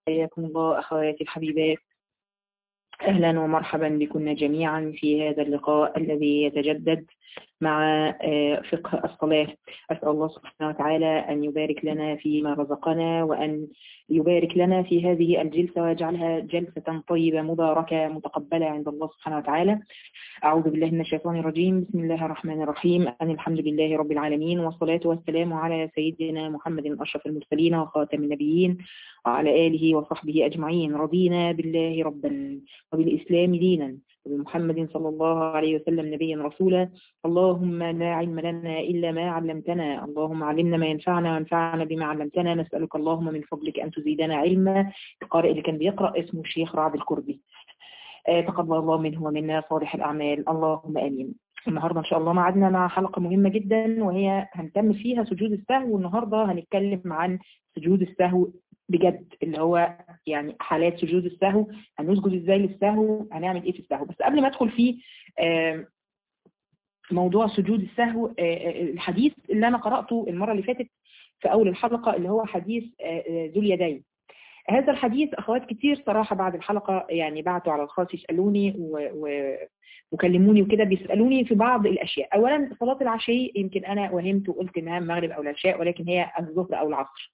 حياكم الله أخواتي الحبيبات أهلا ومرحبا بكم جميعا في هذا اللقاء الذي يتجدد مع فقه الصلاة أسأل الله سبحانه وتعالى أن يبارك لنا فيما رزقنا وأن يبارك لنا في هذه الجلسة ويجعلها جلسة طيبة مباركة متقبلة عند الله سبحانه وتعالى أعوذ بالله من الشيطان الرجيم بسم الله الرحمن الرحيم أن الحمد لله رب العالمين والصلاة والسلام على سيدنا محمد أشرف المرسلين وخاتم النبيين وعلى آله وصحبه أجمعين رضينا بالله ربا وبالإسلام دينا وبمحمد صلى الله عليه وسلم نبيا رسولا اللهم لا علم لنا إلا ما علمتنا اللهم علمنا ما ينفعنا وانفعنا بما علمتنا نسألك اللهم من فضلك أن تزيدنا علما القارئ اللي كان بيقرأ اسمه الشيخ رعد الكردي آه تقبل الله منه ومنا صالح الأعمال اللهم آمين النهاردة إن شاء الله معدنا مع حلقة مهمة جدا وهي هنكمل فيها سجود السهو والنهاردة هنتكلم عن سجود السهو بجد اللي هو يعني حالات سجود السهو هنسجد ازاي للسهو هنعمل ايه في السهو بس قبل ما ادخل في موضوع سجود السهو الحديث اللي انا قرأته المرة اللي فاتت في اول الحلقة اللي هو حديث ذو اليدين هذا الحديث اخوات كتير صراحة بعد الحلقة يعني بعتوا على الخاص يسألوني و... و... وكلموني وكده بيسألوني في بعض الاشياء اولا صلاة العشي يمكن انا وهمت وقلت انها المغرب او العشاء ولكن هي الظهر او العصر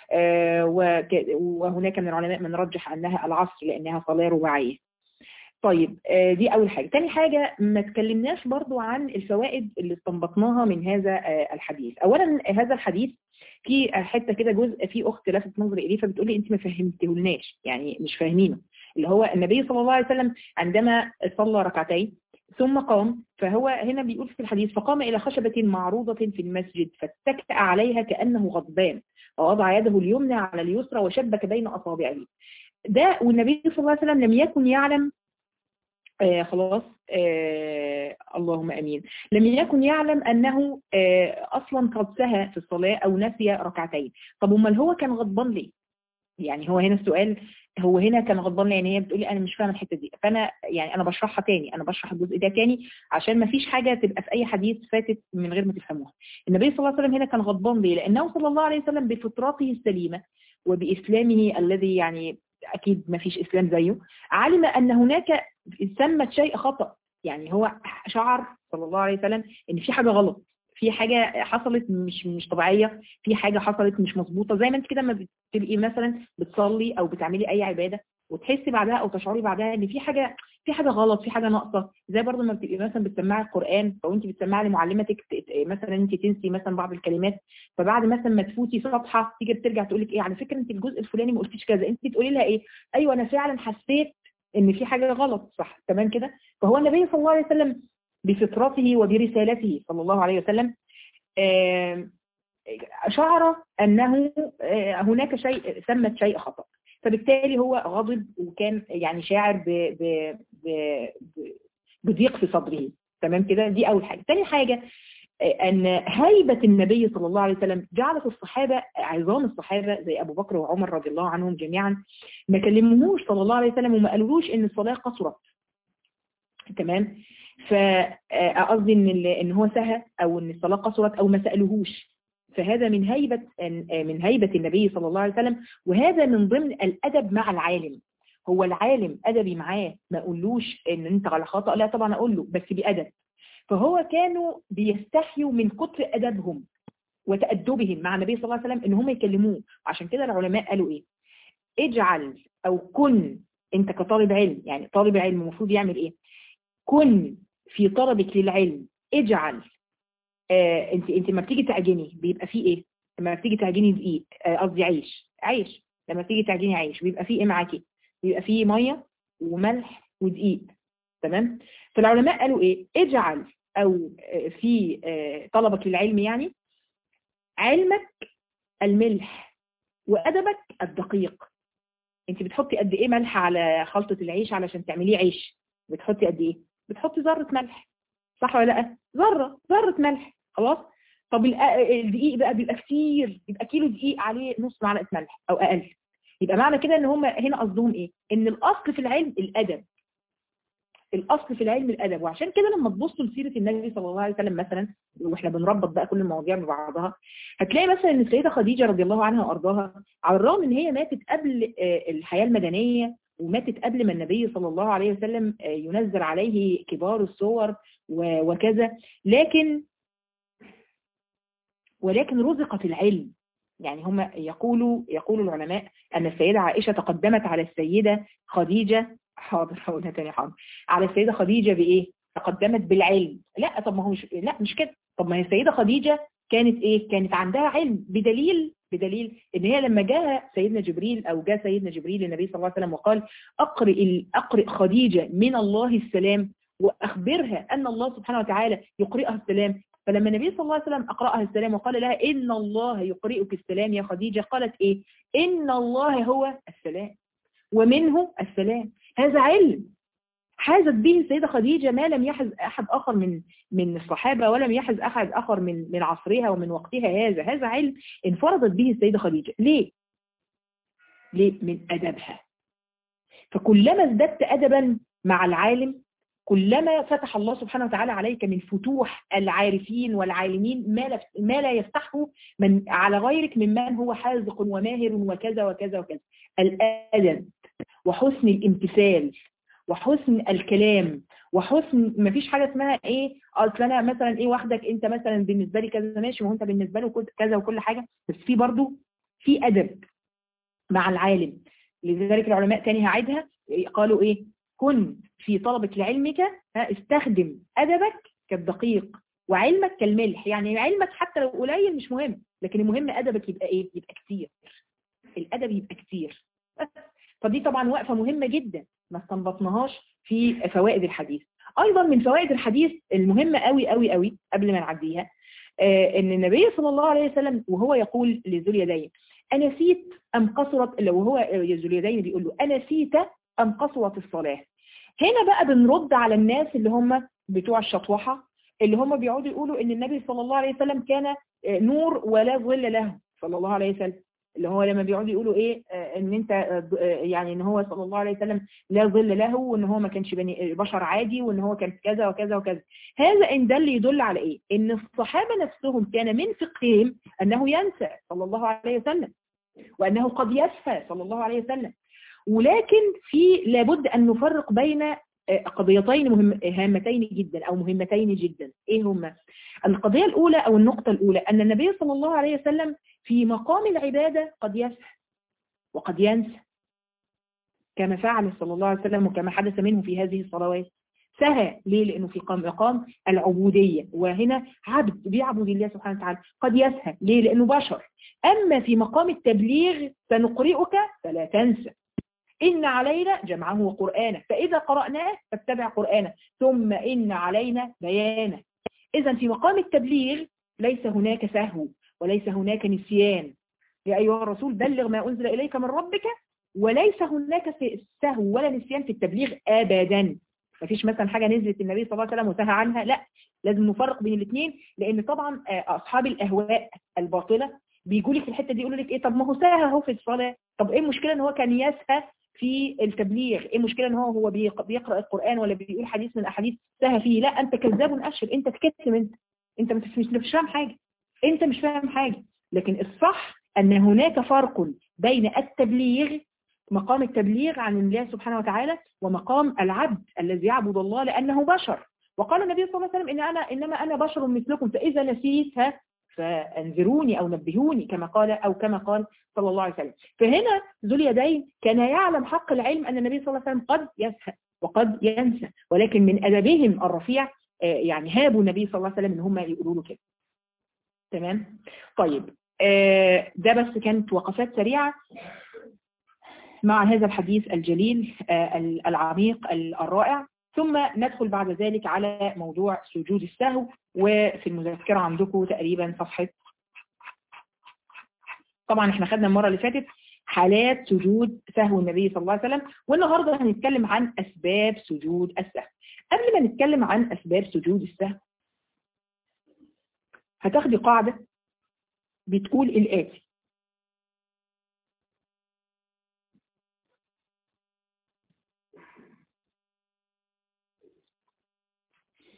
وهناك من العلماء من رجح أنها العصر لأنها صلاة رباعية طيب دي أول حاجة تاني حاجة ما تكلمناش برضو عن الفوائد اللي استنبطناها من هذا الحديث أولا هذا الحديث في حتة كده جزء في أخت لفت نظري إليه فبتقولي أنت ما فهمتهولناش يعني مش فاهمينه اللي هو النبي صلى الله عليه وسلم عندما صلى ركعتين ثم قام فهو هنا بيقول في الحديث فقام إلى خشبة معروضة في المسجد فاتكأ عليها كأنه غضبان ووضع يده اليمنى على اليسرى وشبك بين أصابعه ده والنبي صلى الله عليه وسلم لم يكن يعلم آه خلاص آه اللهم أمين لم يكن يعلم أنه آه أصلا قد سهى في الصلاة أو نسي ركعتين طب امال هو كان غضبان ليه يعني هو هنا السؤال هو هنا كان غضبان يعني هي بتقولي انا مش فاهمه الحته دي فانا يعني انا بشرحها تاني انا بشرح الجزء ده تاني عشان ما فيش حاجه تبقى في اي حديث فاتت من غير ما تفهموها النبي صلى الله عليه وسلم هنا كان غضبان ليه لانه صلى الله عليه وسلم بفطرته السليمه وباسلامه الذي يعني اكيد ما فيش اسلام زيه علم ان هناك ثمه شيء خطا يعني هو شعر صلى الله عليه وسلم ان في حاجه غلط في حاجة حصلت مش مش طبيعية في حاجة حصلت مش مظبوطة زي ما انت كده لما بتبقي مثلا بتصلي او بتعملي اي عبادة وتحسي بعدها او تشعري بعدها ان في حاجة في حاجة غلط في حاجة ناقصة زي برضه لما بتبقي مثلا بتسمعي القرآن او انت بتسمعي لمعلمتك مثلا انت تنسي مثلا بعض الكلمات فبعد مثلا ما تفوتي صفحة تيجي بترجع تقول لك ايه على فكرة انت الجزء الفلاني ما قلتيش كذا انت تقولي لها ايه ايوه انا فعلا حسيت ان في حاجة غلط صح تمام كده فهو النبي صلى الله عليه وسلم بفطرته وبرسالته صلى الله عليه وسلم شعر أنه هناك شيء ثمة شيء خطأ فبالتالي هو غضب وكان يعني شاعر ب ب ب بضيق في صدره تمام كده دي أول حاجة ثاني حاجة أن هيبة النبي صلى الله عليه وسلم جعلت الصحابة عظام الصحابة زي أبو بكر وعمر رضي الله عنهم جميعا ما كلموهوش صلى الله عليه وسلم وما قالولوش إن الصلاة قصرت تمام فقصدي ان ان هو سهى او ان الصلاه قصرت او ما سالوهوش فهذا من هيبه من هيبه النبي صلى الله عليه وسلم وهذا من ضمن الادب مع العالم هو العالم ادبي معاه ما اقولوش ان انت على خطا لا طبعا اقول له بس بادب فهو كانوا بيستحيوا من كتر ادبهم وتادبهم مع النبي صلى الله عليه وسلم ان هم يكلموه عشان كده العلماء قالوا ايه اجعل او كن انت كطالب علم يعني طالب علم المفروض يعمل ايه كن في طلبك للعلم اجعل آه انت انت لما بتيجي تعجني بيبقى فيه ايه لما بتيجي تعجني دقيق قصدي آه عيش عيش لما بتيجي تعجني عيش بيبقى فيه ايه معاكي بيبقى فيه ميه وملح ودقيق تمام فالعلماء قالوا ايه اجعل او آه في آه طلبك للعلم يعني علمك الملح وادبك الدقيق انت بتحطي قد ايه ملح على خلطه العيش علشان تعمليه عيش بتحطي قد ايه بتحطي ذره ملح صح ولا لا ذره ذره ملح خلاص طب الدقيق بقى بيبقى كتير يبقى كيلو دقيق عليه نص معلقه ملح او اقل يبقى معنى كده ان هم هنا قصدهم ايه ان الاصل في العلم الادب الاصل في العلم الادب وعشان كده لما تبصوا لسيره النبي صلى الله عليه وسلم مثلا واحنا بنربط بقى كل المواضيع ببعضها هتلاقي مثلا ان السيده خديجه رضي الله عنها وارضاها على الرغم ان هي ماتت قبل الحياه المدنيه وماتت قبل ما النبي صلى الله عليه وسلم ينزل عليه كبار الصور وكذا لكن ولكن رزقت العلم يعني هم يقولوا يقول العلماء أن السيدة عائشة تقدمت على السيدة خديجة حاضر هقولها تاني حاضر على السيدة خديجة بإيه؟ تقدمت بالعلم لا طب ما هو مش لا مش كده طب ما هي السيدة خديجة كانت إيه؟ كانت عندها علم بدليل بدليل ان هي لما جاء سيدنا جبريل او جاء سيدنا جبريل للنبي صلى الله عليه وسلم وقال اقرئ اقرئ خديجه من الله السلام واخبرها ان الله سبحانه وتعالى يقرئها السلام فلما النبي صلى الله عليه وسلم أقرأها السلام وقال لها إن الله يقرئك السلام يا خديجة قالت إيه إن الله هو السلام ومنه السلام هذا علم حازت به السيدة خديجة ما لم يحز أحد آخر من من الصحابة ولم يحز أحد آخر من من عصرها ومن وقتها هذا هذا علم انفرضت به السيدة خديجة ليه؟ ليه؟ من أدبها فكلما ازددت أدبا مع العالم كلما فتح الله سبحانه وتعالى عليك من فتوح العارفين والعالمين ما لا, ما لا يفتحه من على غيرك ممن هو حاذق وماهر وكذا وكذا وكذا الأدب وحسن الامتثال وحسن الكلام وحسن ما فيش حاجة اسمها ايه اصل انا مثلا ايه واحدك انت مثلا بالنسبة لي كذا ماشي وانت بالنسبة له كذا وكل حاجة بس في برضو في ادب مع العالم لذلك العلماء تاني هعيدها قالوا ايه كن في طلبة لعلمك استخدم أدبك كالدقيق وعلمك كالملح يعني علمك حتى لو قليل مش مهم لكن المهم أدبك يبقى إيه؟ يبقى كتير الأدب يبقى كتير فدي طبعا وقفة مهمة جدا ما استنبطناهاش في فوائد الحديث أيضا من فوائد الحديث المهمة قوي قوي قوي قبل ما نعديها آه ان النبي صلى الله عليه وسلم وهو يقول لذو اليدين أنسيت أم قصرت لو هو ذو اليدين بيقول له أنسيت أم قصرت الصلاة هنا بقى بنرد على الناس اللي هم بتوع الشطوحة اللي هم بيقعدوا يقولوا ان النبي صلى الله عليه وسلم كان نور ولا ظل له صلى الله عليه وسلم اللي هو لما بيقعدوا يقولوا ايه ان انت يعني ان هو صلى الله عليه وسلم لا ظل له وان هو ما كانش بني بشر عادي وان هو كان كذا وكذا وكذا هذا ان دل يدل على ايه ان الصحابه نفسهم كان من فقههم انه ينسى صلى الله عليه وسلم وانه قد يسهى صلى الله عليه وسلم ولكن في لابد أن نفرق بين قضيتين مهم هامتين جدا أو مهمتين جدا إيه هما؟ القضية الأولى أو النقطة الأولى أن النبي صلى الله عليه وسلم في مقام العبادة قد يسهى وقد ينسى كما فعل صلى الله عليه وسلم وكما حدث منه في هذه الصلوات سهى ليه لأنه في مقام العبودية وهنا عبد بيعبد الله سبحانه وتعالى قد يسهى ليه لأنه بشر أما في مقام التبليغ سنقرئك فلا تنسى إن علينا جمعه وقرآنه فإذا قرأناه فاتبع قرآنه ثم إن علينا بيانه إذا في مقام التبليغ ليس هناك سهو وليس هناك نسيان يا أيها الرسول بلغ ما أنزل إليك من ربك وليس هناك سهو ولا نسيان في التبليغ أبدا ما فيش مثلا حاجة نزلت النبي صلى الله عليه وسلم وسهى عنها لا لازم نفرق بين الاثنين لأن طبعا أصحاب الأهواء الباطلة بيجوا لك في الحتة دي يقولوا لك إيه طب ما هو سهى اهو في الصلاة طب إيه المشكلة إن هو كان يسهى في التبليغ ايه المشكلة ان هو هو بيقرأ القرآن ولا بيقول حديث من الاحاديث سهى فيه لا انت كذاب اشر انت تكتم انت انت مش مش فاهم حاجة انت مش فاهم حاجة لكن الصح ان هناك فرق بين التبليغ مقام التبليغ عن الله سبحانه وتعالى ومقام العبد الذي يعبد الله لانه بشر وقال النبي صلى الله عليه وسلم ان انا انما انا بشر مثلكم فاذا نسيتها فانذروني او نبهوني كما قال او كما قال صلى الله عليه وسلم فهنا ذو اليدين كان يعلم حق العلم ان النبي صلى الله عليه وسلم قد يسهى وقد ينسى ولكن من ادبهم الرفيع يعني هابوا النبي صلى الله عليه وسلم ان هم يقولوا له كده تمام طيب ده بس كانت وقفات سريعه مع هذا الحديث الجليل العميق الرائع ثم ندخل بعد ذلك على موضوع سجود السهو وفي المذكرة عندكم تقريبا صفحة طبعا احنا خدنا المرة اللي فاتت حالات سجود سهو النبي صلى الله عليه وسلم والنهاردة هنتكلم عن أسباب سجود السهو قبل ما نتكلم عن أسباب سجود السهو هتاخدي قاعدة بتقول الآتي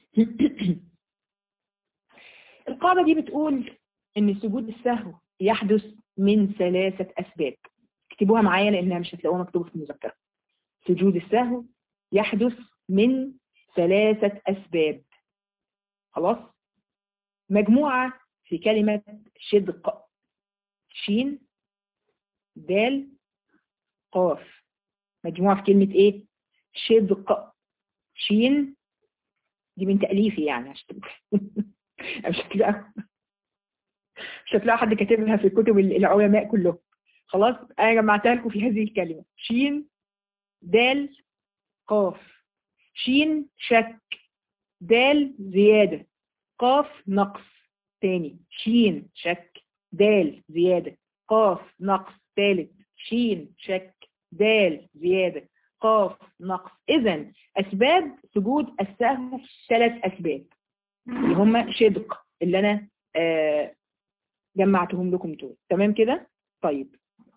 القاعدة دي بتقول ان سجود السهو يحدث من ثلاثة اسباب اكتبوها معايا لانها مش هتلاقوها مكتوبة في المذكرة سجود السهو يحدث من ثلاثة اسباب خلاص مجموعة في كلمة شدق شين دال قاف مجموعة في كلمة ايه شدق شين دي من تأليفي يعني عشان مش هتلاقوا مش هتلاقوا حد كاتبها في كتب العلماء كلهم خلاص انا جمعتها لكم في هذه الكلمة شين دال قاف شين شك دال زيادة قاف نقص تاني شين شك دال زيادة قاف نقص ثالث شين شك دال زيادة قاف نقص إذا أسباب سجود السهو ثلاث أسباب اللي هم شدق اللي أنا آه جمعتهم لكم دول تمام كده طيب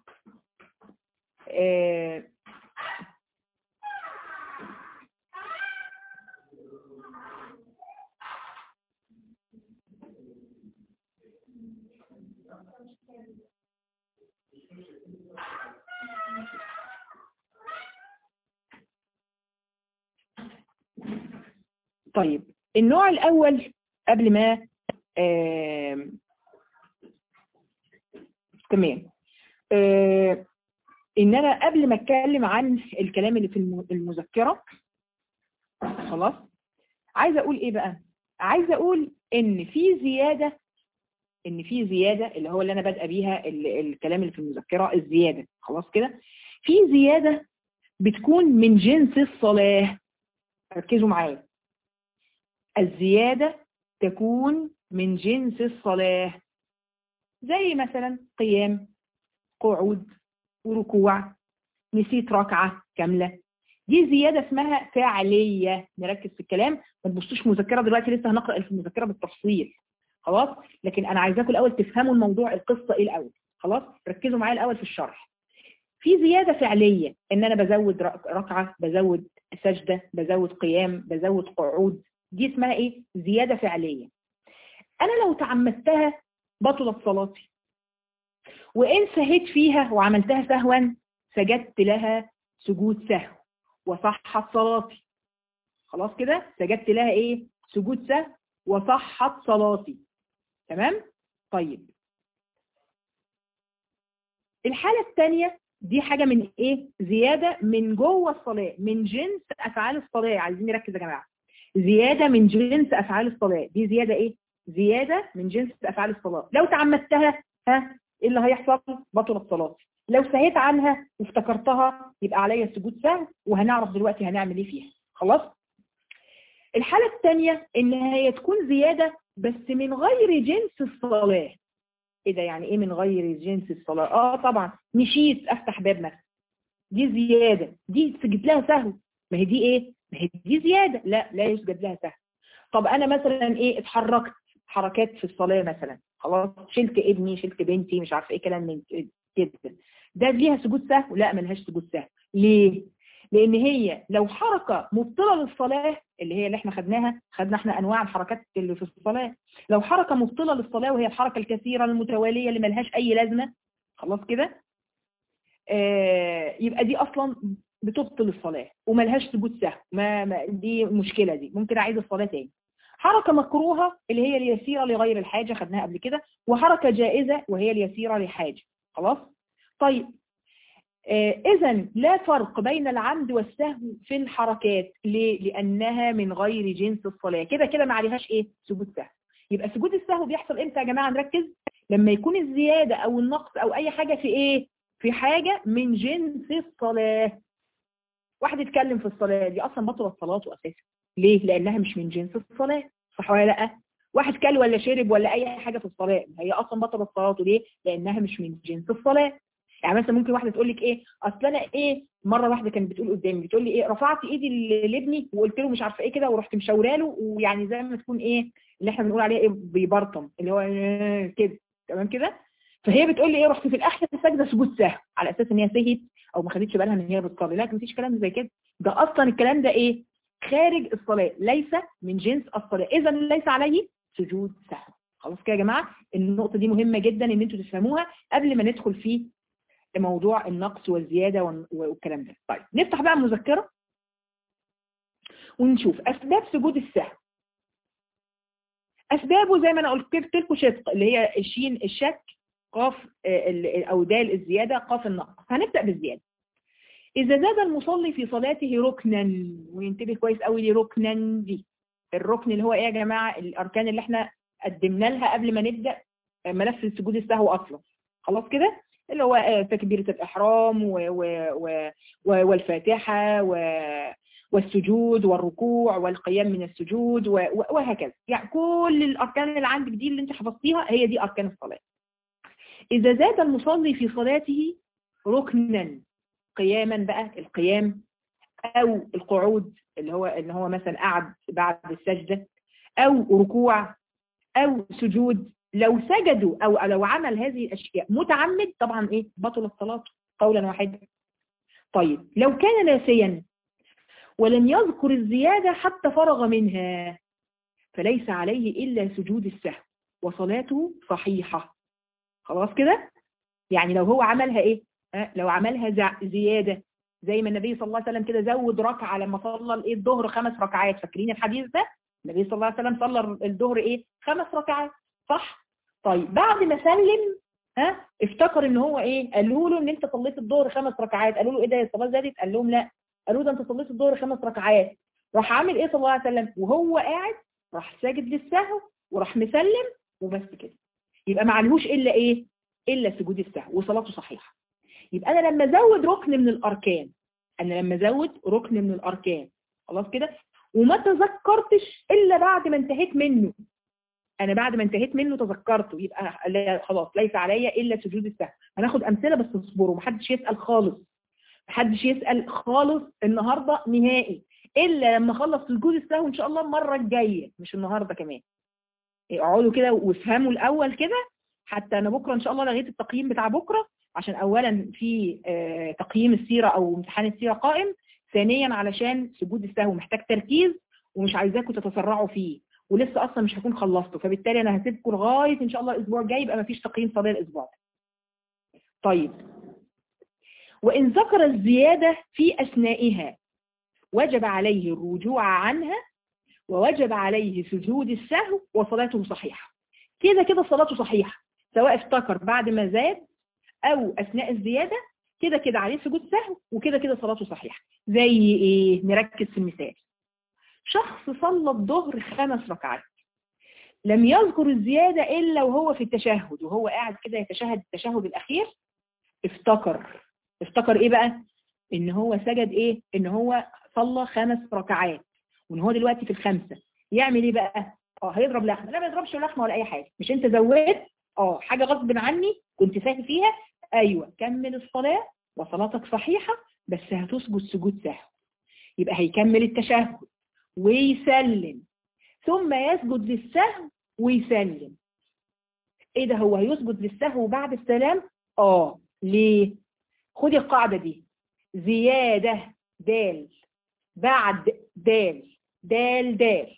آه طيب النوع الأول قبل ما آه تمام آه إن أنا قبل ما أتكلم عن الكلام اللي في المذكرة خلاص عايزة أقول إيه بقى عايزة أقول إن في زيادة إن في زيادة اللي هو اللي أنا بادئه بيها الكلام اللي في المذكرة الزيادة خلاص كده في زيادة بتكون من جنس الصلاة ركزوا معايا الزيادة تكون من جنس الصلاة زي مثلا قيام قعود وركوع نسيت ركعة كاملة دي زيادة اسمها فعلية نركز في الكلام ما تبصوش مذكرة دلوقتي لسه هنقرأ في المذكرة بالتفصيل خلاص لكن انا عايزاكم الاول تفهموا الموضوع القصة ايه الاول خلاص ركزوا معايا الاول في الشرح في زيادة فعلية ان انا بزود ركعة بزود سجدة بزود قيام بزود قعود دي اسمها ايه زيادة فعلية انا لو تعمدتها بطلت صلاتي وان سهيت فيها وعملتها سهوا سجدت لها سجود سهو وصحت صلاتي خلاص كده سجدت لها ايه سجود سهو وصحت صلاتي تمام طيب الحالة الثانية دي حاجة من ايه زيادة من جوه الصلاة من جنس افعال الصلاة عايزين نركز يا جماعة زيادة من جنس افعال الصلاة دي زيادة ايه زيادة من جنس افعال الصلاة لو تعمدتها ها ايه اللي هيحصل بطلت صلاتي لو سهيت عنها وافتكرتها يبقى عليا سجود سهو وهنعرف دلوقتي هنعمل ايه فيها خلاص الحالة الثانية ان هي تكون زيادة بس من غير جنس الصلاة ايه ده يعني ايه من غير جنس الصلاة اه طبعا مشيت افتح باب مثلا دي زيادة دي سجد لها سهو ما هي دي ايه ما هي دي زيادة لا لا يسجد لها سهو طب انا مثلا ايه اتحركت حركات في الصلاة مثلا خلاص شلت ابني شلت بنتي مش عارفه ايه كلام من كده ده ليها سجود سهو لا ملهاش سجود سهو ليه لان هي لو حركة مبطلة للصلاة اللي هي اللي احنا خدناها خدنا احنا انواع الحركات اللي في الصلاة لو حركة مبطلة للصلاة وهي الحركة الكثيرة المتوالية اللي ملهاش اي لازمة خلاص كده آه يبقى دي اصلا بتبطل الصلاة وملهاش سجود سهو ما, ما دي مشكلة دي ممكن اعيد الصلاة تاني حركة مكروهة اللي هي اليسيرة لغير الحاجة خدناها قبل كده وحركة جائزة وهي اليسيرة لحاجة خلاص طيب آه اذا لا فرق بين العمد والسهو في الحركات ليه لانها من غير جنس الصلاة كده كده ما عليهاش ايه سجود سهو يبقى سجود السهو بيحصل امتى يا جماعة نركز لما يكون الزيادة او النقص او اي حاجة في ايه في حاجة من جنس الصلاة واحد يتكلم في الصلاة دي اصلا بطلت صلاته اساسا ليه لانها مش من جنس الصلاة صح ولا لا واحد كل ولا شرب ولا اي حاجة في الصلاة هي اصلا بطلت صلاته ليه لانها مش من جنس الصلاة يعني مثلا ممكن واحدة تقول لك ايه اصل انا ايه مرة واحدة كانت بتقول قدامي بتقول لي ايه رفعت ايدي لابني وقلت له مش عارفه ايه كده ورحت مشاوره له ويعني زي ما تكون ايه اللي احنا بنقول عليه ايه بيبرطم اللي هو إيه كده تمام كده فهي بتقول لي ايه رحت في الاخر ساجده سجود سهو على اساس ان هي سهت او ما خدتش بالها ان هي بتصلي لا مفيش كلام زي كده ده اصلا الكلام ده ايه خارج الصلاة ليس من جنس الصلاة إذا ليس عليه سجود سهو خلاص كده يا جماعة النقطة دي مهمة جدا ان انتوا تفهموها قبل ما ندخل في موضوع النقص والزيادة والكلام ده طيب نفتح بقى المذكرة ونشوف أسباب سجود السهو أسبابه زي ما أنا قلت لكم شق اللي هي الشين الشك قاف أو دال الزيادة قاف النقص هنبدأ بالزيادة إذا زاد المصلي في صلاته ركنا وينتبه كويس قوي لركنا دي الركن اللي هو إيه يا جماعة الأركان اللي احنا قدمنا لها قبل ما نبدأ ملف السجود السهو أصلا خلاص كده اللي هو تكبيرة الإحرام و و و والفاتحة و والسجود والركوع والقيام من السجود وهكذا يعني كل الأركان اللي عندك دي اللي انت حفظتيها هي دي أركان الصلاة إذا زاد المصلي في صلاته ركنا قياما بقى القيام أو القعود اللي هو اللي هو مثلا قعد بعد السجدة أو ركوع أو سجود لو سجدوا أو لو عمل هذه الأشياء متعمد طبعا إيه بطل الصلاة قولا واحدا طيب لو كان ناسيا ولم يذكر الزيادة حتى فرغ منها فليس عليه إلا سجود السهو وصلاته صحيحة خلاص كده يعني لو هو عملها إيه أه؟ لو عملها زيادة زي ما النبي صلى الله عليه وسلم كده زود ركعة لما صلى الايه الظهر خمس ركعات فاكرين الحديث ده النبي صلى الله عليه وسلم صلى الظهر ايه خمس ركعات صح طيب بعد ما سلم ها افتكر ان هو ايه قالوا له ان انت صليت الظهر خمس ركعات قالوا له ايه ده الصلاه زادت قال لهم لا قالوا ده انت صليت الظهر خمس ركعات راح عامل ايه صلى الله عليه وسلم وهو قاعد راح ساجد للسهو وراح مسلم وبس كده يبقى ما عليهوش الا ايه الا سجود السهو وصلاته صحيحه يبقى انا لما ازود ركن من الاركان انا لما ازود ركن من الاركان خلاص كده وما تذكرتش الا بعد ما انتهيت منه انا بعد ما انتهيت منه تذكرته يبقى خلاص ليس عليا الا سجود السهو هناخد امثله بس اصبروا محدش يسال خالص محدش يسال خالص النهارده نهائي الا لما اخلص سجود السهو ان شاء الله المره الجايه مش النهارده كمان اقعدوا كده وافهموا الاول كده حتى انا بكره ان شاء الله لغيت التقييم بتاع بكره عشان اولا في تقييم السيره او امتحان السيره قائم ثانيا علشان سجود السهو محتاج تركيز ومش عايزاكم تتسرعوا فيه ولسه اصلا مش هكون خلصته فبالتالي انا هسيبكم لغايه ان شاء الله الاسبوع الجاي يبقى مفيش تقييم صلاه الاسبوع ده طيب وان ذكر الزياده في اثنائها وجب عليه الرجوع عنها ووجب عليه سجود السهو وصلاته صحيحه كده كده صلاته صحيحه سواء افتكر بعد ما زاد او اثناء الزياده كده كده عليه سجود سهو وكده كده صلاته صحيحه زي ايه نركز في المثال شخص صلى الظهر خمس ركعات لم يذكر الزيادة إلا وهو في التشهد وهو قاعد كده يتشهد التشهد الأخير افتكر افتكر إيه بقى إن هو سجد إيه إن هو صلى خمس ركعات وإن هو دلوقتي في الخمسة يعمل إيه بقى اه هيضرب لحمة لا ما يضربش لحمة ولا أي حاجة مش أنت زودت اه حاجة غصب عني كنت ساهي فيها أيوة كمل الصلاة وصلاتك صحيحة بس هتسجد سجود سهو يبقى هيكمل التشهد ويسلم ثم يسجد للسهو ويسلم ايه ده هو هيسجد للسهو بعد السلام اه ليه خدي القاعدة دي زيادة دال بعد دال دال دال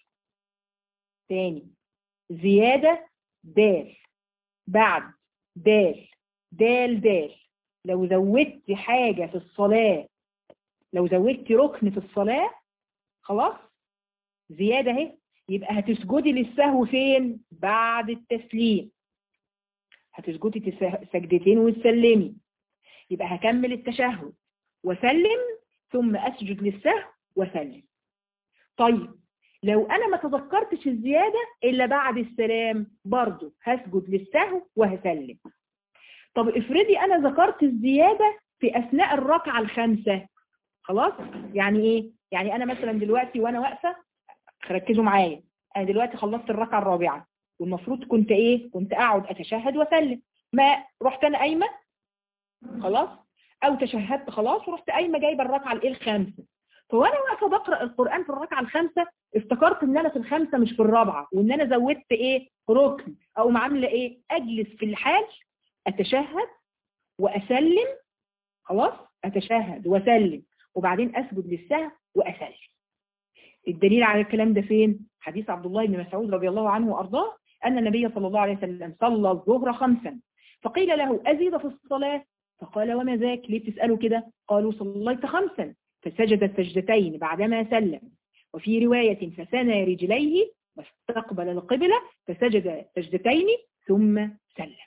تاني زيادة دال بعد دال دال دال لو زودت حاجة في الصلاة لو زودت ركن في الصلاة خلاص زيادة اهي يبقى هتسجدي للسهو فين بعد التسليم هتسجدي سجدتين وتسلمي يبقى هكمل التشهد وسلم ثم اسجد للسهو وسلم طيب لو انا ما تذكرتش الزيادة الا بعد السلام برضو هسجد للسهو وهسلم طب افرضي انا ذكرت الزيادة في اثناء الركعة الخامسة خلاص يعني ايه يعني انا مثلا دلوقتي وانا واقفة ركزوا معايا انا دلوقتي خلصت الركعة الرابعة والمفروض كنت ايه كنت اقعد اتشهد واسلم ما رحت انا قايمة خلاص او تشهدت خلاص ورحت قايمة جايبة الركعة الايه الخامسة فوانا واقفة بقرأ القرآن في الركعة الخامسة افتكرت ان انا في الخامسة مش في الرابعة وان انا زودت ايه ركن او عاملة ايه اجلس في الحال اتشهد واسلم خلاص اتشهد واسلم وبعدين اسجد للسهو واسلم الدليل على الكلام ده فين حديث عبد الله بن مسعود رضي الله عنه وارضاه ان النبي صلى الله عليه وسلم صلى الظهر خمسا فقيل له ازيد في الصلاه فقال وما ذاك ليه بتساله كده قالوا صليت خمسا فسجد سجدتين بعدما سلم وفي روايه فثنى رجليه واستقبل القبلة فسجد سجدتين ثم سلم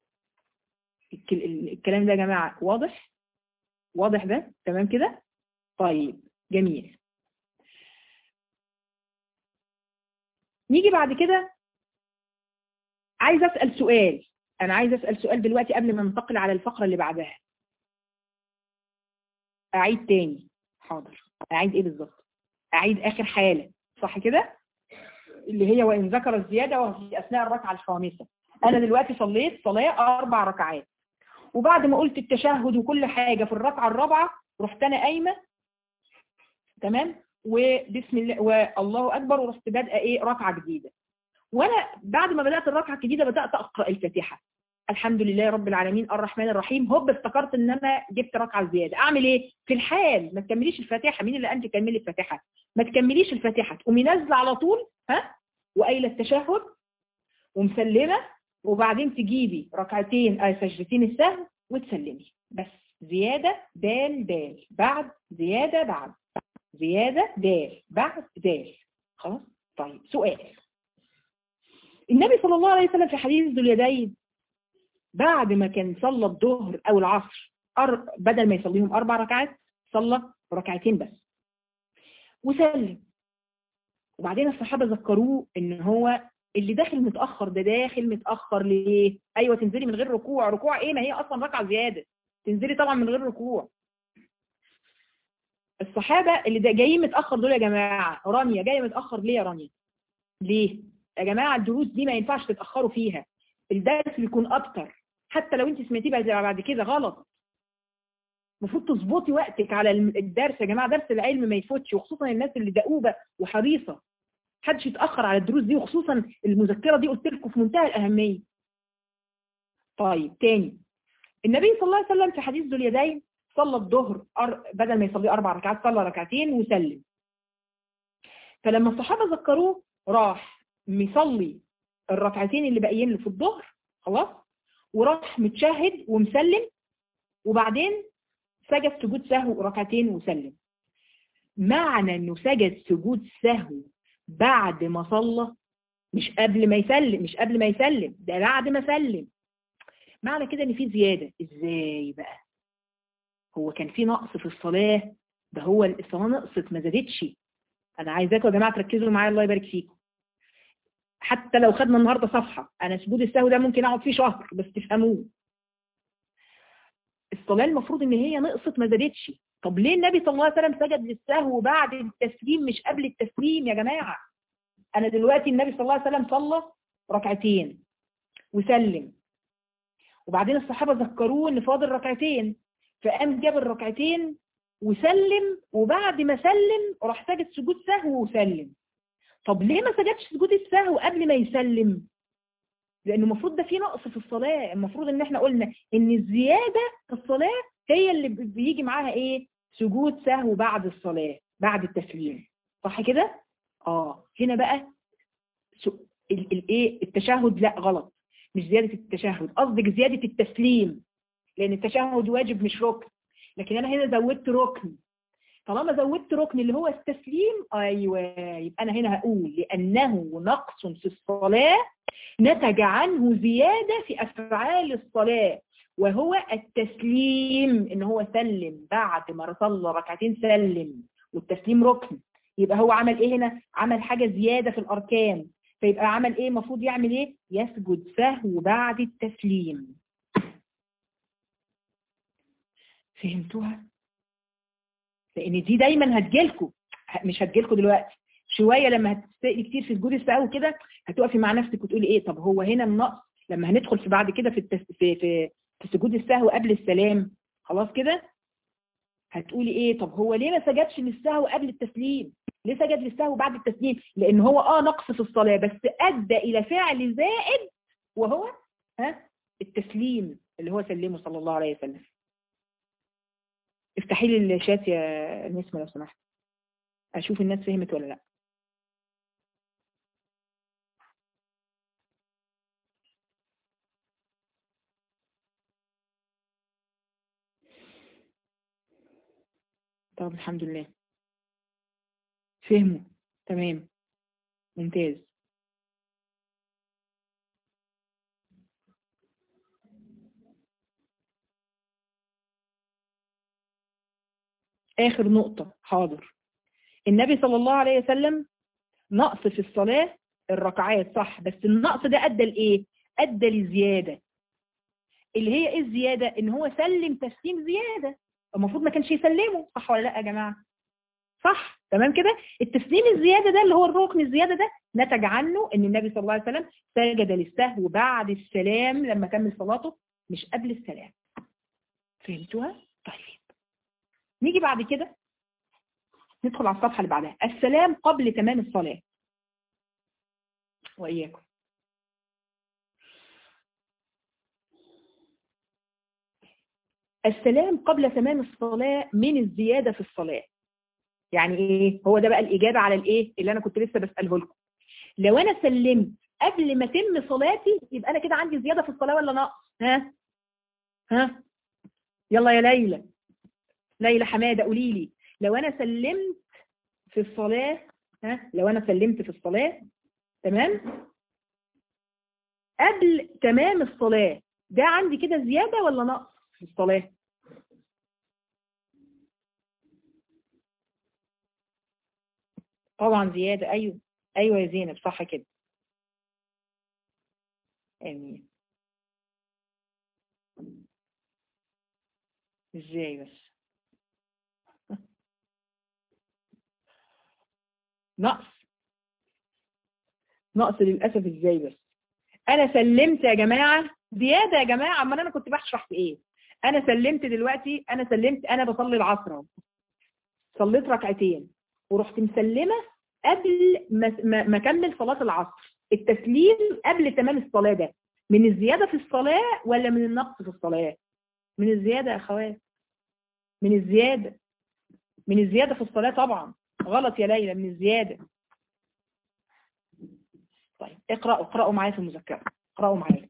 الكلام ده يا جماعة واضح واضح ده تمام كده طيب جميل نيجي بعد كده عايز أسأل سؤال أنا عايز أسأل سؤال دلوقتي قبل ما ننتقل على الفقرة اللي بعدها أعيد تاني حاضر أعيد إيه بالظبط أعيد آخر حالة صح كده اللي هي وإن ذكر الزيادة وفي أثناء الركعة الخامسة أنا دلوقتي صليت صلاة أربع ركعات وبعد ما قلت التشهد وكل حاجة في الركعة الرابعة رحت أنا قايمة تمام وبسم الله والله أكبر ورحت بادئة إيه ركعة جديدة وأنا بعد ما بدأت الركعة الجديدة بدأت أقرأ الفاتحة الحمد لله رب العالمين الرحمن الرحيم هوب افتكرت ان انا جبت ركعه زياده اعمل ايه في الحال ما تكمليش الفاتحه مين اللي قال تكملي الفاتحه ما تكمليش الفاتحه تقومي نازله على طول ها وقايله التشهد ومسلمه وبعدين تجيبي ركعتين آه سجدتين السهو وتسلمي بس زياده دال دال بعد زياده بعد زياده دال بعد دال خلاص طيب سؤال النبي صلى الله عليه وسلم في حديث ذو اليدين بعد ما كان صلى الظهر او العصر أر... بدل ما يصليهم اربع ركعات صلى ركعتين بس وسلم وبعدين الصحابه ذكروه ان هو اللي داخل متاخر ده داخل متاخر ليه ايوه تنزلي من غير ركوع ركوع ايه ما هي اصلا ركعه زياده تنزلي طبعا من غير ركوع الصحابه اللي ده جايين متاخر دول يا جماعه رانيا جايه متاخر ليه يا رانيا ليه يا جماعه الدروس دي ما ينفعش تتاخروا فيها الدرس بيكون اكتر حتى لو انت سمعتيه بعد كده غلط المفروض تظبطي وقتك على الدرس يا جماعه درس العلم ما يفوتش وخصوصا الناس اللي دؤوبه وحريصه محدش يتاخر على الدروس دي وخصوصا المذكره دي قلت لكم في منتهى الاهميه طيب تاني النبي صلى الله عليه وسلم في حديث ذو اليدين صلى الظهر بدل ما يصلي اربع ركعات صلى ركعتين وسلم فلما الصحابه ذكروه راح مصلي الركعتين اللي باقيين له في الظهر خلاص وراح متشهد ومسلم وبعدين سجد سجود سهو ركعتين وسلم معنى انه سجد سجود سهو بعد ما صلى مش قبل ما يسلم مش قبل ما يسلم ده بعد ما سلم معنى كده ان في زيادة ازاي بقى هو كان في نقص في الصلاة ده هو الصلاة نقصت ما زادتش انا عايزاكم يا جماعة تركزوا معايا الله يبارك فيكم حتى لو خدنا النهاردة صفحة انا سجود السهو ده ممكن اقعد فيه شهر بس تفهموه الصلاة المفروض ان هي نقصت ما زادتش طب ليه النبي صلى الله عليه وسلم سجد للسهو بعد التسليم مش قبل التسليم يا جماعة انا دلوقتي النبي صلى الله عليه وسلم صلى ركعتين وسلم وبعدين الصحابة ذكروه ان فاضل ركعتين فقام جاب الركعتين وسلم وبعد ما سلم راح سجد سجود سهو وسلم طب ليه ما سجدش سجود السهو قبل ما يسلم لانه المفروض ده في نقص في الصلاة المفروض ان احنا قلنا ان الزيادة في الصلاة هي اللي بيجي معاها ايه سجود سهو بعد الصلاة بعد التسليم صح كده اه هنا بقى الايه التشهد لا غلط مش زيادة التشهد قصدك زيادة التسليم لان التشهد واجب مش ركن لكن انا هنا زودت ركن طالما زودت ركن اللي هو التسليم ايوه يبقى انا هنا هقول لانه نقص في الصلاة نتج عنه زيادة في افعال الصلاة وهو التسليم ان هو سلم بعد ما صلى ركعتين سلم والتسليم ركن يبقى هو عمل ايه هنا عمل حاجة زيادة في الاركان فيبقى عمل ايه المفروض يعمل ايه يسجد سهو بعد التسليم فهمتوها لان دي دايما هتجيلكوا مش هتجيلكوا دلوقتي شوية لما هتستقلي كتير في سجود السهو كده هتقفي مع نفسك وتقولي ايه طب هو هنا النقص لما هندخل في بعد كده في التس... في في في سجود السهو قبل السلام خلاص كده هتقولي ايه طب هو ليه ما سجدش للسهو قبل التسليم ليه سجد للسهو بعد التسليم لان هو اه نقص في الصلاة بس ادى الى فعل زائد وهو ها التسليم اللي هو سلمه صلى الله عليه وسلم افتحي لي الشات يا نسمة لو سمحت اشوف الناس فهمت ولا لا طب الحمد لله فهموا تمام ممتاز آخر نقطة حاضر النبي صلى الله عليه وسلم نقص في الصلاة الركعات صح بس النقص ده أدى لإيه؟ أدى لزيادة اللي هي إيه الزيادة؟ إن هو سلم تسليم زيادة المفروض ما كانش يسلمه صح ولا لا يا جماعة؟ صح تمام كده التسليم الزيادة ده اللي هو الركن الزيادة ده نتج عنه ان النبي صلى الله عليه وسلم سجد للسهو بعد السلام لما كمل صلاته مش قبل السلام فهمتوها؟ طيب نيجي بعد كده ندخل على الصفحة اللي بعدها السلام قبل تمام الصلاة وإياكم السلام قبل تمام الصلاة من الزيادة في الصلاة يعني ايه هو ده بقى الإجابة على الايه اللي أنا كنت لسه بسأله لكم لو أنا سلمت قبل ما تم صلاتي يبقى أنا كده عندي زيادة في الصلاة ولا نقص ها ها يلا يا ليلى ليلى حمادة قولي لي لو أنا سلمت في الصلاة ها لو أنا سلمت في الصلاة تمام قبل تمام الصلاة ده عندي كده زيادة ولا نقص في الصلاة طبعا زيادة أيوه أيوه يا زينب صح كده آمين ازاي بس نقص نقص للأسف ازاي بس انا سلمت يا جماعة زيادة يا جماعة اما انا كنت بشرح في ايه انا سلمت دلوقتي انا سلمت انا بصلي العصر صليت ركعتين ورحت مسلمة قبل ما ما اكمل صلاة العصر التسليم قبل تمام الصلاة ده من الزيادة في الصلاة ولا من النقص في الصلاة من الزيادة يا اخوات من الزيادة من الزيادة في الصلاة طبعا غلط يا ليلى من الزيادة طيب اقرأوا اقرأوا معايا في المذكرة اقرأوا معايا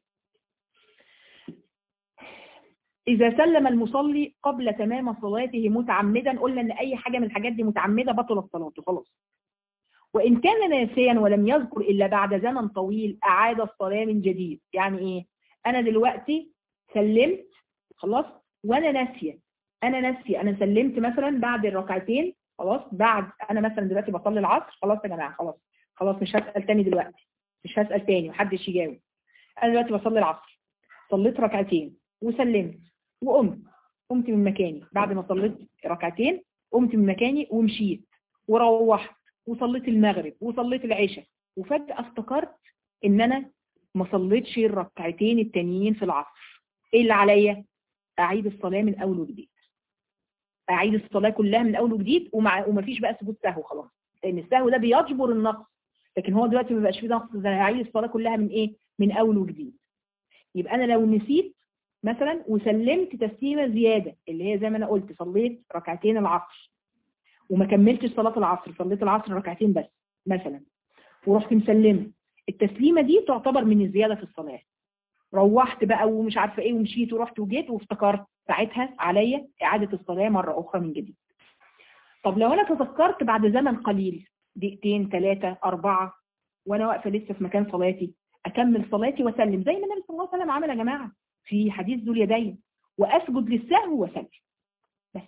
إذا سلم المصلي قبل تمام صلاته متعمدا قلنا إن أي حاجة من الحاجات دي متعمدة بطلت صلاته خلاص وإن كان ناسيا ولم يذكر إلا بعد زمن طويل أعاد الصلاة من جديد يعني إيه أنا دلوقتي سلمت خلاص وأنا ناسية أنا ناسية أنا سلمت مثلا بعد الركعتين خلاص بعد أنا مثلا دلوقتي بصلي العصر خلاص يا جماعة خلاص خلاص مش هسأل تاني دلوقتي مش هسأل تاني محدش يجاوب أنا دلوقتي بصلي العصر صليت ركعتين وسلمت وقمت قمت من مكاني بعد ما صليت ركعتين قمت من مكاني ومشيت وروحت وصليت المغرب وصليت العشاء وفجأة افتكرت ان انا ما صليتش الركعتين التانيين في العصر ايه اللي عليا اعيد الصلاة من اول وجديد اعيد الصلاة كلها من اول وجديد ومع ومفيش بقى سجود سهو خلاص لان السهو ده بيجبر النقص لكن هو دلوقتي ما بقاش فيه نقص ده هعيد الصلاة كلها من ايه من اول وجديد يبقى انا لو نسيت مثلا وسلمت تسليمة زيادة اللي هي زي ما انا قلت صليت ركعتين العصر وما كملتش صلاة العصر صليت العصر ركعتين بس مثلا ورحت مسلمة التسليمة دي تعتبر من الزيادة في الصلاة روحت بقى ومش عارفة ايه ومشيت ورحت وجيت وافتكرت ساعتها عليا اعادة الصلاة مرة اخرى من جديد طب لو انا تذكرت بعد زمن قليل دقيقتين ثلاثة أربعة وانا واقفة لسه في مكان صلاتي اكمل صلاتي واسلم زي ما النبي صلى الله عليه وسلم عمل يا جماعة في حديث ذو اليدين واسجد للسهو واسلم بس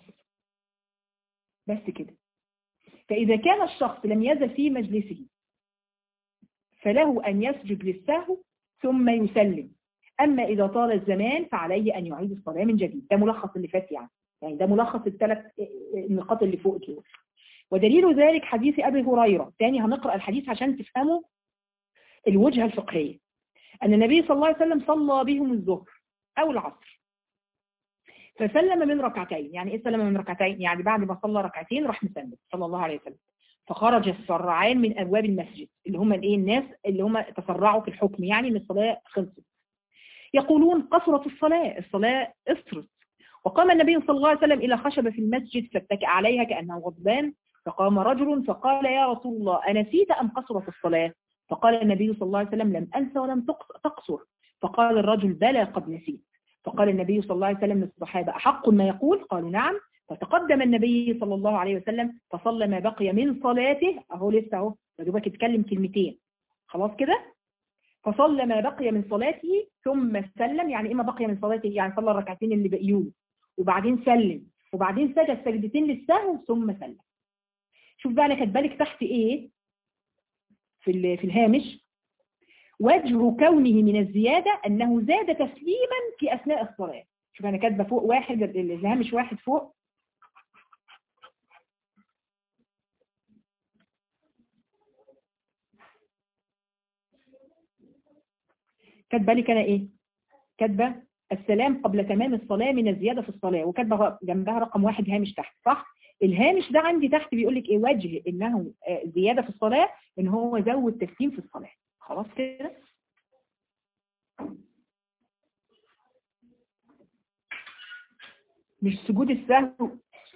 بس كده فإذا كان الشخص لم يزل في مجلسه فله أن يسجد للسهو ثم يسلم أما إذا طال الزمان فعليه أن يعيد الصلاة من جديد ده ملخص اللي فات يعني يعني ده ملخص الثلاث النقاط اللي فوق دول ودليل ذلك حديث أبي هريرة تاني هنقرأ الحديث عشان تفهموا الوجهة الفقهية أن النبي صلى الله عليه وسلم صلى بهم الظهر أو العصر فسلم من ركعتين يعني ايه سلم من ركعتين يعني بعد ما صلى ركعتين راح مسلم صلى الله عليه وسلم فخرج السرعان من ابواب المسجد اللي هم الايه الناس اللي هم تسرعوا في الحكم يعني ان الصلاه خلصت يقولون قصرت الصلاه الصلاه اسرت وقام النبي صلى الله عليه وسلم الى خشبه في المسجد فاتكأ عليها كانه غضبان فقام رجل فقال يا رسول الله انسيت ام قصرت الصلاه فقال النبي صلى الله عليه وسلم لم انس ولم تقصر فقال الرجل بلى قد نسيت فقال النبي صلى الله عليه وسلم للصحابة أحق ما يقول قالوا نعم فتقدم النبي صلى الله عليه وسلم فصلى ما بقي من صلاته اهو لسه اهو يا دوبك اتكلم كلمتين خلاص كده فصلى ما بقي من صلاته ثم سلم يعني ايه ما بقي من صلاته يعني صلى الركعتين اللي بقيوله وبعدين سلم وبعدين سجد سجدتين للسهو ثم سلم شوف بقى انا كاتبه لك تحت ايه في في الهامش وجه كونه من الزياده انه زاد تسليما في اثناء الصلاه شوف انا كاتبه فوق واحد الهامش واحد فوق كاتبه لك انا ايه كاتبه السلام قبل تمام الصلاة من الزيادة في الصلاة وكاتبه جنبها رقم واحد هامش تحت صح الهامش ده عندي تحت بيقول لك ايه وجه انه زيادة في الصلاة ان هو زود تسليم في الصلاة خلاص كده مش سجود السهو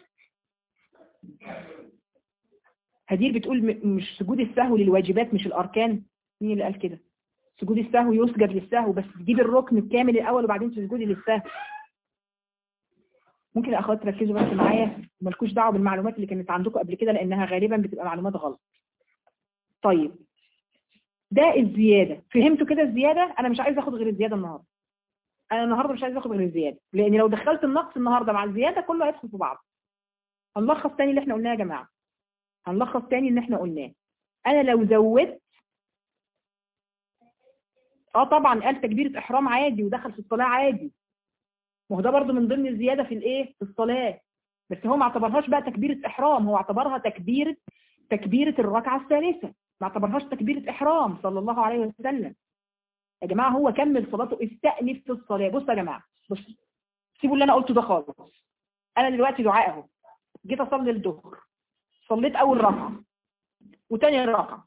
هدير بتقول مش سجود السهو للواجبات مش الاركان مين اللي قال كده سجود السهو يسجد للسهو بس تجيب الركن الكامل الاول وبعدين تسجدي للسهو ممكن يا اخوات تركزوا بس معايا مالكوش دعوه بالمعلومات اللي كانت عندكم قبل كده لانها غالبا بتبقى معلومات غلط طيب ده الزياده فهمتوا كده الزياده انا مش عايز اخد غير الزياده النهارده انا النهارده مش عايز اخد غير الزياده لان لو دخلت النقص النهارده مع الزياده كله هيدخل في بعض هنلخص تاني اللي احنا قلناه يا جماعه هنلخص تاني اللي احنا قلناه انا لو زودت اه طبعا قال تكبيرة احرام عادي ودخل في الصلاة عادي ما هو ده برضه من ضمن الزيادة في الايه في الصلاة بس هو ما اعتبرهاش بقى تكبيرة احرام هو اعتبرها تكبيرة تكبيرة الركعة الثالثة ما اعتبرهاش تكبيرة احرام صلى الله عليه وسلم يا جماعة هو كمل صلاته استأنف في الصلاة بصوا يا جماعة بصوا سيبوا اللي انا قلته ده خالص انا دلوقتي دعاء اهو جيت اصلي الظهر صليت اول ركعة وتاني ركعة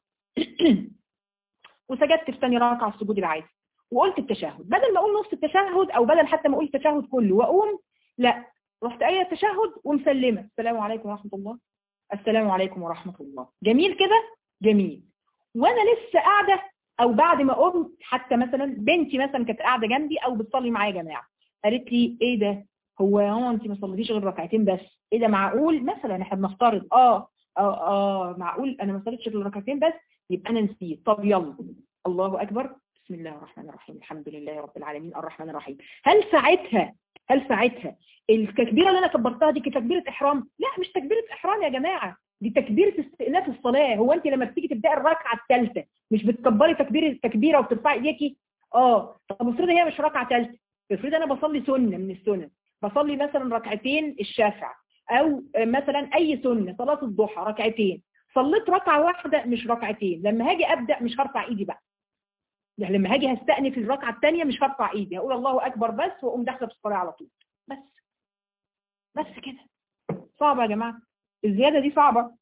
وسجدت في ثاني ركعه السجود العادي وقلت التشهد بدل ما اقول نص التشهد او بدل حتى ما اقول التشهد كله واقوم لا رحت قايله التشهد ومسلمه السلام عليكم ورحمه الله السلام عليكم ورحمه الله جميل كده جميل وانا لسه قاعده او بعد ما قمت حتى مثلا بنتي مثلا كانت قاعده جنبي او بتصلي معايا يا جماعه قالت لي ايه ده هو هو انت ما صليتيش غير ركعتين بس ايه ده معقول مثلا احنا بنفترض اه اه اه معقول انا ما صليتش غير ركعتين بس يبقى انا نسيت طب يلا الله اكبر بسم الله الرحمن الرحيم الحمد لله رب العالمين الرحمن الرحيم هل ساعتها هل ساعتها التكبيره اللي انا كبرتها دي كتكبيره احرام لا مش تكبيره احرام يا جماعه دي تكبيره استئناف الصلاه هو انت لما بتيجي تبداي الركعه الثالثه مش بتكبري تكبير تكبيره وبترفعي ايديكي اه طب افرضي هي مش ركعه ثالثه افرضي انا بصلي سنه من السنن بصلي مثلا ركعتين الشافع او مثلا اي سنه صلاه الضحى ركعتين صليت ركعه واحده مش ركعتين لما هاجي ابدا مش هرفع ايدي بقى يعني لما هاجي هستأنف الركعه الثانيه مش هرفع ايدي هقول الله اكبر بس واقوم داخله في الصلاه على طول بس بس كده صعبه يا جماعه الزياده دي صعبه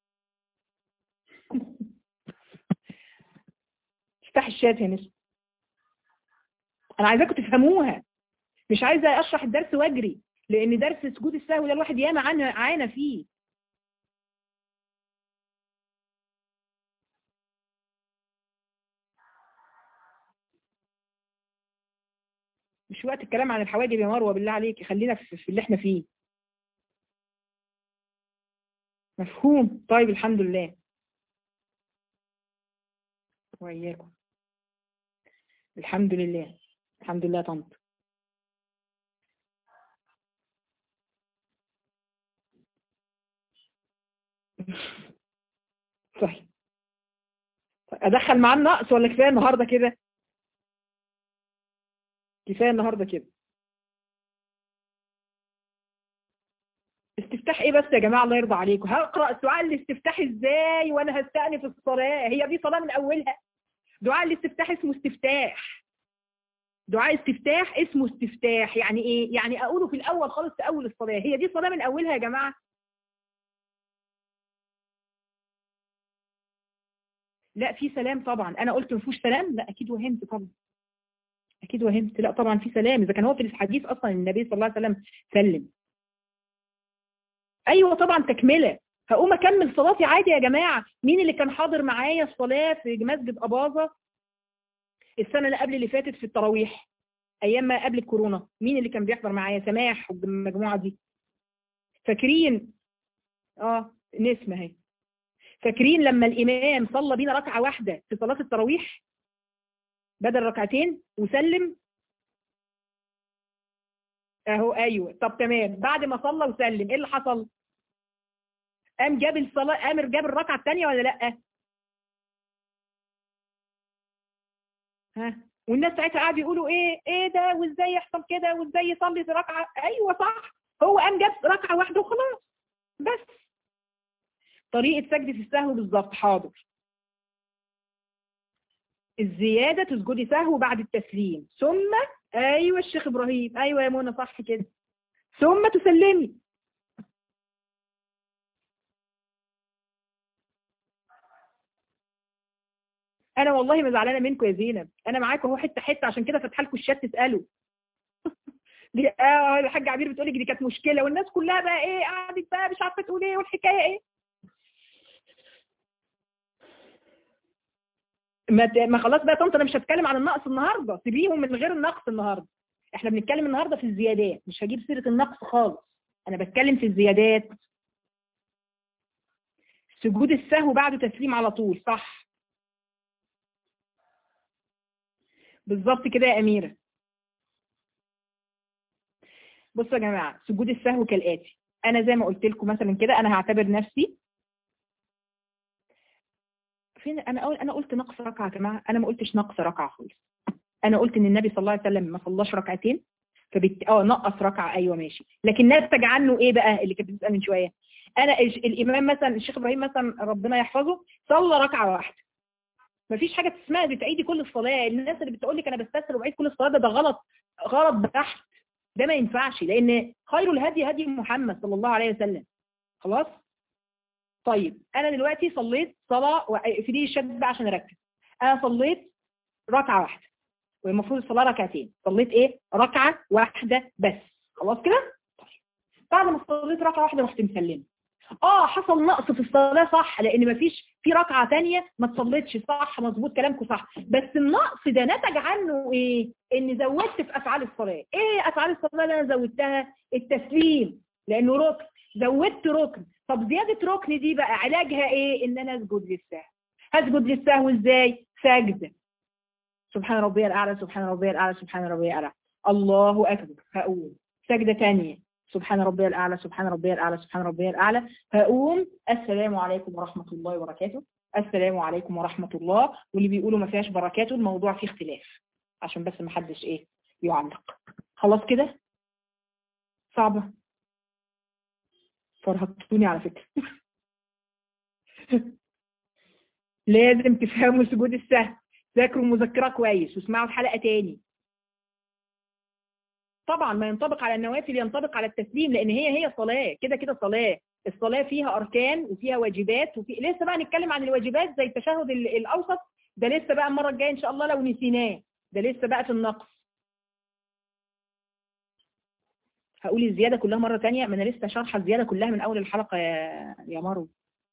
افتح الشات يا نسو انا عايزاكم تفهموها مش عايزه اشرح الدرس واجري لان درس سجود السهو ده الواحد ياما عانى فيه مش وقت الكلام عن الحواجب يا مروه بالله عليك خلينا في اللي احنا فيه مفهوم طيب الحمد لله وإياكم الحمد لله الحمد لله طنط طيب ادخل معاه النقص ولا كفايه النهارده كده كفايه النهارده كده استفتاح ايه بس يا جماعه الله يرضى عليكم هقرا سؤال الاستفتاح ازاي وانا هستأنف الصلاه هي دي صلاه من اولها دعاء الاستفتاح اسمه استفتاح دعاء استفتاح اسمه استفتاح يعني ايه يعني اقوله في الاول خالص في اول الصلاه هي دي صلاه من اولها يا جماعه لا في سلام طبعا انا قلت ما فيهوش سلام لا اكيد وهمت طبعا اكيد وهمت لا طبعا في سلام اذا كان هو في الحديث اصلا النبي صلى الله عليه وسلم سلم ايوه طبعا تكمله هقوم اكمل صلاتي عادي يا جماعه مين اللي كان حاضر معايا الصلاه في مسجد اباظه السنه اللي قبل اللي فاتت في التراويح ايام ما قبل الكورونا مين اللي كان بيحضر معايا سماح والمجموعه دي فاكرين اه نسمة اهي فاكرين لما الإمام صلى بينا ركعة واحدة في صلاة التراويح بدل ركعتين وسلم اهو ايوه طب تمام بعد ما صلى وسلم ايه اللي حصل قام جاب الصلاه قام جاب الركعه الثانيه ولا لا ها والناس ساعتها قاعدوا يقولوا ايه ايه ده وازاي يحصل كده وازاي يصلي في ركعه ايوه صح هو قام جاب ركعه واحده وخلاص بس طريقه سجده السهو بالظبط حاضر الزياده تسجدي سهو بعد التسليم ثم ايوه الشيخ ابراهيم ايوه يا منى صح كده ثم تسلمي انا والله ما زعلانه منكم يا زينب انا معاكم اهو حته حته عشان كده فاتحه لكم الشات تسالوا دي اه الحاجه عبير بتقول لك دي كانت مشكله والناس كلها بقى ايه قعدت بقى مش عارفه تقول ايه والحكايه ايه ما ت... ما خلاص بقى طنط انا مش هتكلم عن النقص النهارده سيبيهم من غير النقص النهارده احنا بنتكلم النهارده في الزيادات مش هجيب سيره النقص خالص انا بتكلم في الزيادات سجود السهو بعد تسليم على طول صح بالظبط كده يا اميره بصوا يا جماعه سجود السهو كالاتي انا زي ما قلت لكم مثلا كده انا هعتبر نفسي فين انا أقول انا قلت نقص ركعه يا جماعه انا ما قلتش نقص ركعه خالص انا قلت ان النبي صلى الله عليه وسلم ما صلاش ركعتين فبت... اه نقص ركعه ايوه ماشي لكن نتج عنه ايه بقى اللي كانت بتسال من شويه انا الش- الامام مثلا الشيخ ابراهيم مثلا ربنا يحفظه صلى ركعه واحده مفيش حاجه اسمها بتعيدي كل الصلاه الناس اللي بتقول لك انا بستسر وبعيد كل الصلاه ده, ده غلط غلط بحت ده ما ينفعش لان خير الهدي هدي محمد صلى الله عليه وسلم خلاص طيب انا دلوقتي صليت صلاه و- في دي الشد بقى عشان اركز انا صليت ركعه واحده والمفروض الصلاه ركعتين صليت ايه ركعه واحده بس خلاص كده طيب بعد ما صليت ركعه واحده رحت مسلمه اه حصل نقص في الصلاه صح لان مفيش في ركعه ثانيه ما تصليتش صح مظبوط كلامكم صح بس النقص ده نتج عنه ايه ان زودت في افعال الصلاه ايه افعال الصلاه اللي انا زودتها التسليم لانه ركن زودت ركن طب زياده ركن دي بقى علاجها ايه ان انا اسجد للسهو هسجد للسهو ازاي سجده سبحان ربي الاعلى سبحان ربي الاعلى سبحان ربي الاعلى الله اكبر هقوم سجده ثانيه سبحان ربي الأعلى سبحان ربي الأعلى سبحان ربي الأعلى هقوم السلام عليكم ورحمة الله وبركاته السلام عليكم ورحمة الله واللي بيقولوا ما فيهاش بركاته الموضوع فيه اختلاف عشان بس ما حدش ايه يعلق خلاص كده صعبة فرهقتوني على فكرة لازم تفهموا سجود السهو ذاكروا مذكرة كويس واسمعوا الحلقة تاني طبعا ما ينطبق على النوافل ينطبق على التسليم لان هي هي صلاة كده كده صلاة الصلاة فيها اركان وفيها واجبات وفي لسه بقى نتكلم عن الواجبات زي التشهد ال- الاوسط ده لسه بقى المرة الجاية ان شاء الله لو نسيناه ده لسه بقى في النقص هقول الزيادة كلها مرة تانية ما انا لسه شارحة الزيادة كلها من اول الحلقة يا يا مارو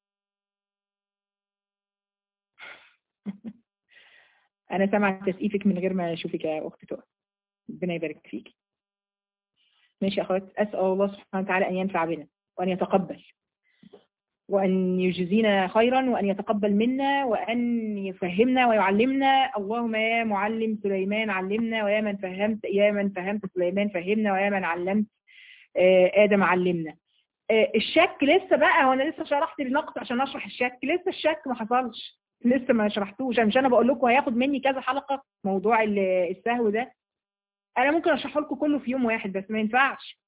انا سامعة تسقيفك من غير ما اشوفك يا اختي تقى ربنا يبارك فيك ماشي يا اخوات اسال الله سبحانه وتعالى ان ينفع بنا وان يتقبل وان يجزينا خيرا وان يتقبل منا وان يفهمنا ويعلمنا اللهم يا معلم سليمان علمنا ويا من فهمت يا من فهمت سليمان فهمنا ويا من علمت آه، ادم علمنا آه، الشك لسه بقى هو انا لسه شرحت النقص عشان اشرح الشك لسه الشك ما حصلش لسه ما شرحتوش مش انا بقول لكم هياخد مني كذا حلقه موضوع ال- السهو ده انا ممكن اشرحه لكم كله في يوم واحد بس ما ينفعش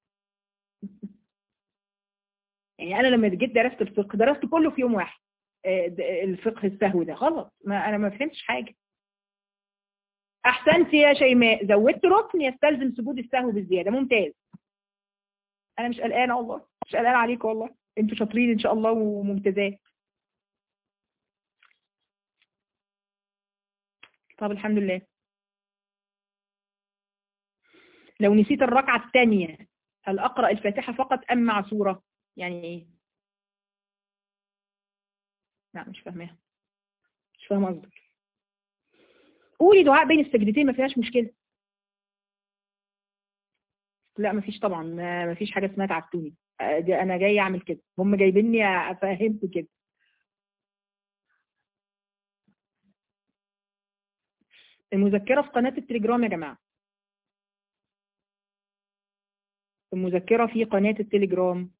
يعني انا لما جيت درست الفقه درست كله في يوم واحد آه، د- الفقه السهو ده غلط ما انا ما فهمتش حاجه احسنت يا شيماء زودت ركن يستلزم سجود السهو بالزياده ممتاز انا مش قلقانه والله مش قلقانه عليكم والله انتوا شاطرين ان شاء الله وممتازات طب الحمد لله لو نسيت الركعة الثانية هل أقرأ الفاتحة فقط أم مع سورة يعني إيه لا مش فاهمها مش فاهمة قصدك قولي دعاء بين السجدتين ما فيهاش مشكلة لا ما فيش طبعا ما ما فيش حاجة اسمها تعبتوني دي انا جاي اعمل كده هم جايبيني افهمت كده المذكرة في قناة التليجرام يا جماعة المذكرة في قناة التليجرام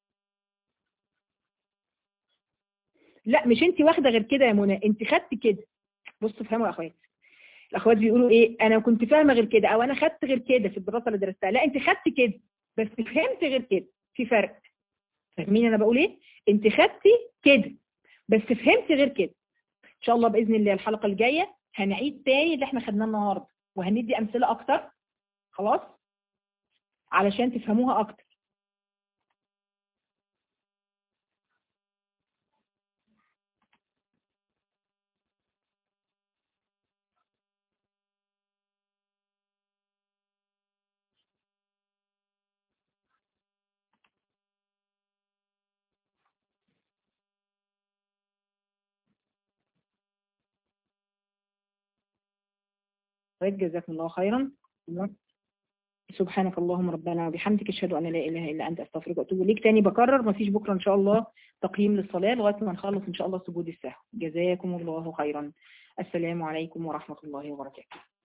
لا مش انت واخدة غير كده يا منى انت خدت كده بصوا فهموا يا اخوات الاخوات بيقولوا ايه انا كنت فاهمة غير كده او انا خدت غير كده في الدراسة اللي درستها لا انت خدت كده بس فهمت غير كده في فرق فاهمين انا بقول ايه انت خدتي كده بس فهمت غير كده ان شاء الله باذن الله الحلقة الجاية هنعيد تاني اللي احنا خدناه النهارده وهندي امثله اكتر خلاص علشان تفهموها اكتر جزاكم الله خيرا سبحانك اللهم ربنا وبحمدك اشهد ان لا اله الا انت استغفرك واتوب اليك تاني بكرر مفيش بكره ان شاء الله تقييم للصلاه لغايه ما نخلص ان شاء الله سجود السهو جزاكم الله خيرا السلام عليكم ورحمه الله وبركاته